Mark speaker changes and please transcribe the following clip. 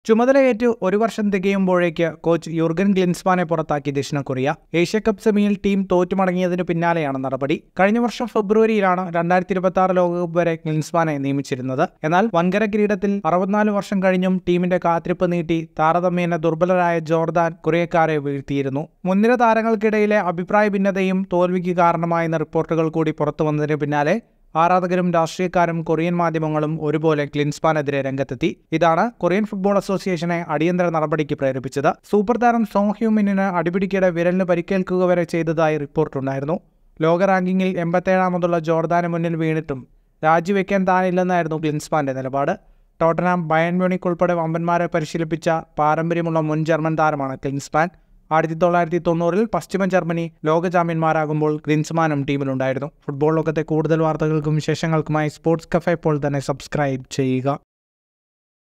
Speaker 1: ചുമതലയേറ്റ് ഒരു വർഷം തികയുമ്പോഴേക്ക് coach Jurgen ഗ്ലിൻസ്മാനെ പുറത്താക്കി ദക്ഷിണ കൊറിയ ഏഷ്യ കപ്പ് സെമിയിൽ ടീം തോറ്റുമടങ്ങിയതിന് പിന്നാലെയാണ് നടപടി കഴിഞ്ഞ വർഷം ഫെബ്രുവരിയിലാണ് രണ്ടായിരത്തി ഇരുപത്തി ആറ് ലോകകപ്പ് വരെ ഗ്ലിൻസ്മാനെ നിയമിച്ചിരുന്നത് എന്നാൽ വൻകര കിരീടത്തിൽ അറുപത്തിനാല് വർഷം കഴിഞ്ഞും ടീമിന്റെ കാത്തിരിപ്പ് നീട്ടി താരതമ്യേന ദുർബലരായ ജോർദാൻ കൊറിയക്കാരെ വീഴ്ത്തിയിരുന്നു മുൻനിര താരങ്ങൾക്കിടയിലെ അഭിപ്രായ ഭിന്നതയും തോൽവിക്ക് കാരണമായെന്ന റിപ്പോർട്ടുകൾ കൂടി പുറത്തു വന്നതിന് പിന്നാലെ ആരാധകരും രാഷ്ട്രീയക്കാരും കൊറിയൻ മാധ്യമങ്ങളും ഒരുപോലെ ക്ലിൻസ്പാനെതിരെ രംഗത്തെത്തി ഇതാണ് കൊറിയൻ ഫുട്ബോൾ അസോസിയേഷനെ അടിയന്തര നടപടിക്ക് പ്രേരിപ്പിച്ചത് സൂപ്പർ താരം സോങ് ഹ്യൂമിനിന് അടിപിടിക്കിടെ വിരലിന് പരിക്കേൽക്കുക വരെ ചെയ്തതായി റിപ്പോർട്ടുണ്ടായിരുന്നു ലോക റാങ്കിങ്ങിൽ എൺപത്തേഴാമതുള്ള ജോർദാന് മുന്നിൽ വീണിട്ടും രാജിവെക്കാൻ താനില്ലെന്നായിരുന്നു ക്ലിൻസ്പാന്റെ നിലപാട് ടോട്ടനാം ബയൺ മ്യൂണിക് ഉൾപ്പെടെ വമ്പന്മാരെ പരിശീലിപ്പിച്ച പാരമ്പര്യമുള്ള മുൻ ജർമ്മൻ താരമാണ് ക്ലിൻസ്പാൻ ആയിരത്തി തൊള്ളായിരത്തി തൊണ്ണൂറിൽ പശ്ചിമ ജർമ്മനി ലോക ചാമ്പ്യന്മാരാകുമ്പോൾ ഗ്രിൻസ്മാനും ടീമിലുണ്ടായിരുന്നു ഫുട്ബോൾ ലോകത്തെ കൂടുതൽ വാർത്തകൾക്കും വിശേഷങ്ങൾക്കുമായി സ്പോർട്സ് കഫേ ഇപ്പോൾ തന്നെ സബ്സ്ക്രൈബ് ചെയ്യുക